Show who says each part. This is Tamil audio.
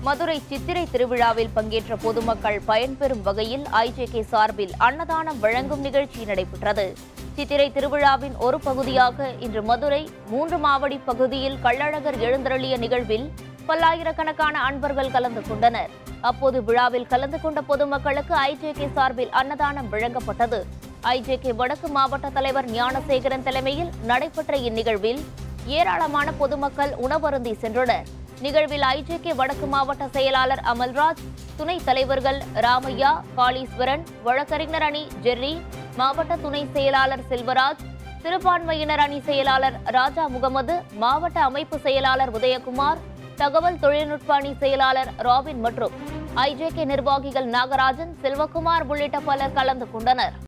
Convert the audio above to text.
Speaker 1: மதுரை சித்திரை திருவிழாவில் பங்கேற்ற பொதுமக்கள் பயன்பெறும் வகையில் ஐஜேகே சார்பில் அன்னதானம் வழங்கும் நிகழ்ச்சி நடைபெற்றது சித்திரை திருவிழாவின் ஒரு பகுதியாக இன்று மதுரை மூன்று மாவடி பகுதியில் கள்ளழகர் எழுந்தருளிய நிகழ்வில் பல்லாயிரக்கணக்கான அன்பர்கள் கலந்து கொண்டனர் அப்போது விழாவில் கலந்து கொண்ட பொதுமக்களுக்கு ஐஜேகே சார்பில் அன்னதானம் வழங்கப்பட்டது ஐஜேகே வடக்கு மாவட்ட தலைவர் ஞானசேகரன் தலைமையில் நடைபெற்ற இந்நிகழ்வில் ஏராளமான பொதுமக்கள் உணவருந்தி சென்றனர் நிகழ்வில் ஐஜேகே வடக்கு மாவட்ட செயலாளர் அமல்ராஜ் துணைத் தலைவர்கள் ராமையா காளீஸ்வரன் வழக்கறிஞர் அணி ஜெர்ரி மாவட்ட துணை செயலாளர் செல்வராஜ் சிறுபான்மையினர் அணி செயலாளர் ராஜா முகமது மாவட்ட அமைப்பு செயலாளர் உதயகுமார் தகவல் தொழில்நுட்ப அணி செயலாளர் ராபின் மற்றும் ஐஜேகே நிர்வாகிகள் நாகராஜன் செல்வகுமார் உள்ளிட்ட பலர் கலந்து கொண்டனர்